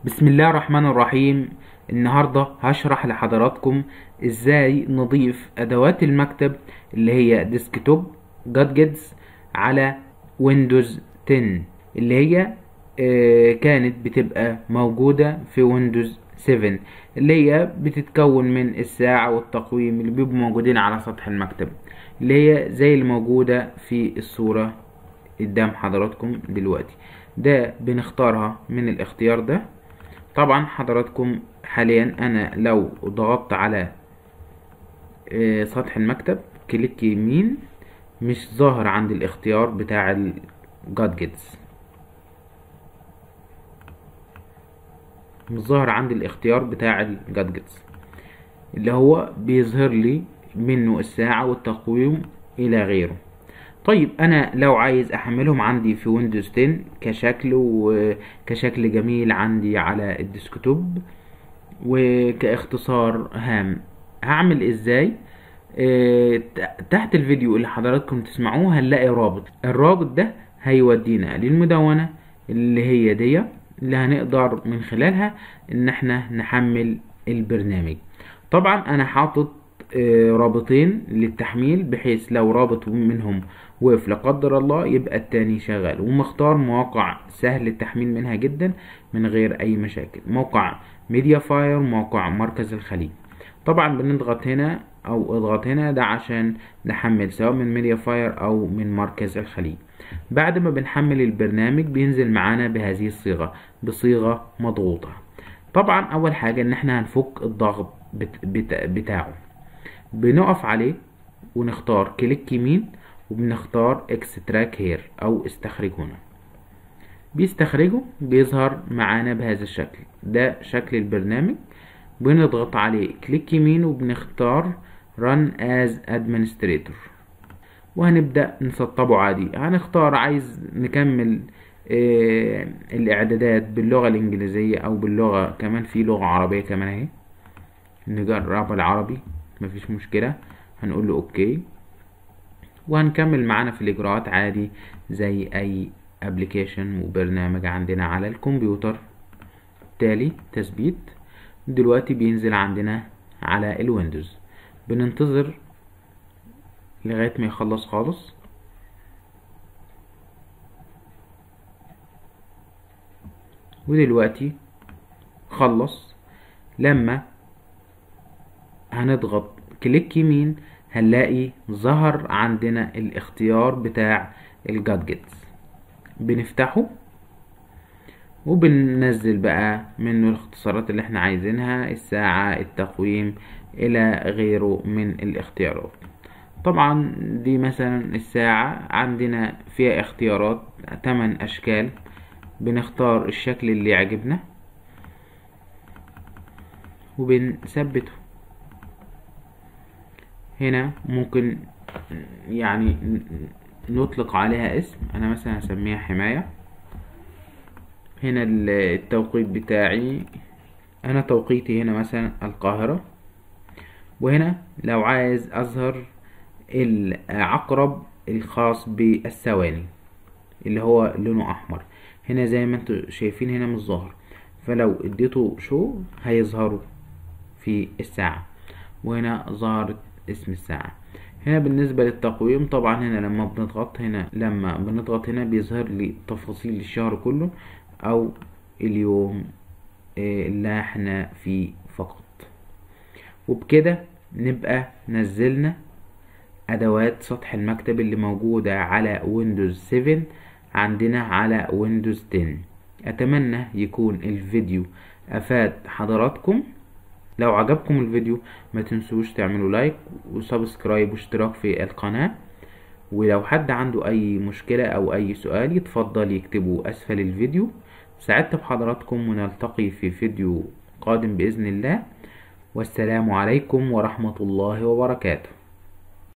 بسم الله الرحمن الرحيم النهاردة هشرح لحضراتكم ازاي نضيف ادوات المكتب اللي هي ديسكتوب جادجتس على ويندوز 10 اللي هي آه، كانت بتبقى موجودة في ويندوز 7 اللي هي بتتكون من الساعة والتقويم اللي بيبقوا موجودين على سطح المكتب اللي هي زي اللي موجودة في الصورة قدام حضراتكم دلوقتي ده بنختارها من الاختيار ده طبعا حضراتكم حاليا انا لو ضغطت على آه، سطح المكتب كليك يمين مش ظاهر عند الاختيار بتاع الجادجتس مش ظاهر عندي الاختيار بتاع الجادجتس اللي هو بيظهر لي منه الساعة والتقويم إلى غيره طيب أنا لو عايز أحملهم عندي في ويندوز 10 كشكل وكشكل جميل عندي على الديسكتوب وكاختصار هام هعمل ازاي آه، تحت الفيديو اللي حضراتكم تسمعوه هنلاقي رابط الرابط ده هيودينا للمدونة اللي هي دي اللي هنقدر من خلالها ان احنا نحمل البرنامج طبعا انا حاطط آه، رابطين للتحميل بحيث لو رابط منهم وقف لا قدر الله يبقى التاني شغال ومختار مواقع سهل التحميل منها جدا من غير اي مشاكل موقع ميديا فاير موقع مركز الخليج طبعا بنضغط هنا او اضغط هنا ده عشان نحمل سواء من ميديا فاير او من مركز الخليج بعد ما بنحمل البرنامج بينزل معانا بهذه الصيغة بصيغة مضغوطة طبعا اول حاجة ان احنا هنفك الضغط بت بت بتاعه بنقف عليه ونختار كليك يمين وبنختار اكستراك هير او استخرج هنا بيستخرجه بيظهر معانا بهذا الشكل ده شكل البرنامج بنضغط عليه كليك يمين وبنختار run as administrator وهنبدأ نسطبه عادي هنختار عايز نكمل آه الإعدادات باللغة الإنجليزية أو باللغة كمان في لغة عربية كمان اهي نجرب العربي مفيش مشكلة هنقول له اوكي وهنكمل معانا في الإجراءات عادي زي أي ابلكيشن وبرنامج عندنا على الكمبيوتر تالي تثبيت دلوقتي بينزل عندنا على الويندوز بننتظر لغاية ما يخلص خالص ودلوقتي خلص لما هنضغط كليك يمين هنلاقي ظهر عندنا الاختيار بتاع الجادجتس بنفتحه وبننزل بقى منه الاختصارات اللي احنا عايزينها الساعة التقويم الى غيره من الاختيارات طبعا دي مثلا الساعة عندنا فيها اختيارات تمن اشكال بنختار الشكل اللي يعجبنا وبنثبته هنا ممكن يعني نطلق عليها اسم انا مثلا هسميها حماية هنا التوقيت بتاعي انا توقيتي هنا مثلا القاهرة وهنا لو عايز اظهر العقرب الخاص بالثواني اللي هو لونه احمر هنا زي ما انتم شايفين هنا مش ظاهر فلو اديته شو هيظهروا في الساعة وهنا ظهرت اسم الساعة هنا بالنسبة للتقويم طبعا هنا لما بنضغط هنا لما بنضغط هنا بيظهر لي تفاصيل الشهر كله او اليوم اللي احنا فيه فقط وبكده نبقى نزلنا ادوات سطح المكتب اللي موجودة على ويندوز 7 عندنا على ويندوز 10 اتمنى يكون الفيديو افاد حضراتكم لو عجبكم الفيديو ما تنسوش تعملوا لايك وسبسكرايب واشتراك في القناة ولو حد عنده اي مشكلة او اي سؤال يتفضل يكتبه اسفل الفيديو سعدت بحضراتكم ونلتقي في فيديو قادم بإذن الله والسلام عليكم ورحمة الله وبركاته